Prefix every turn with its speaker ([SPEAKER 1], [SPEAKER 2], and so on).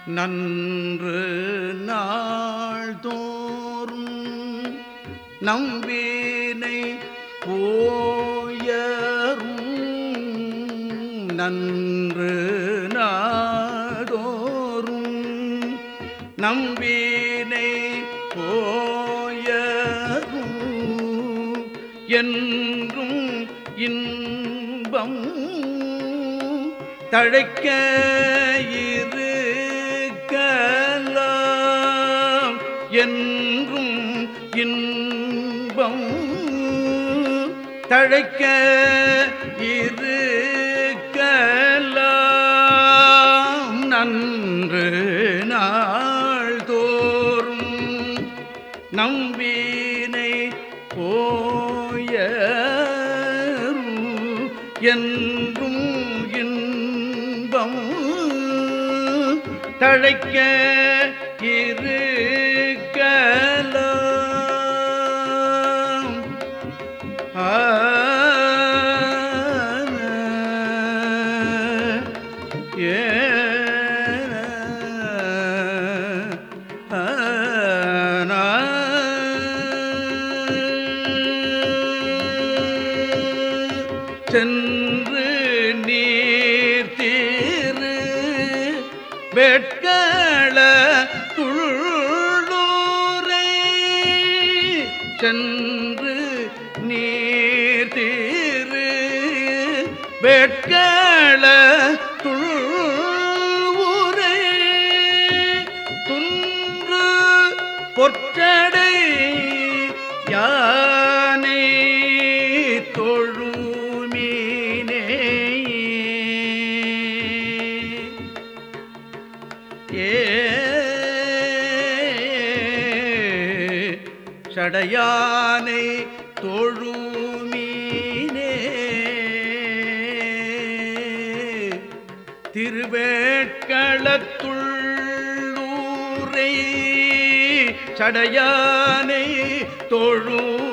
[SPEAKER 1] நன்று நாள்தோறும் நம்பினை போயரும் நன்று நாடோறும் நம்பினை போயரும் என்றும் இன்பம் தழைக்க இருக்கலாம் என்றும் இன்பம் தழைக்க இருக்கலாம் நன்று நாள்தோறும் நம்பினை போயரும் என்றும் இன்பம் தழைக்க இருக்கலாம் ஏ சென்று நீர் தீரு வெட்கள துள்ளூரை சென்று நீர் தீரு வெட்கள துள்ளூரை துன்று பொற்றடை யானை தொழுமீனே ஏ சடையானை தொழுமீனே திருவேட்களத்துள்ளூரை சடையானை தொழும்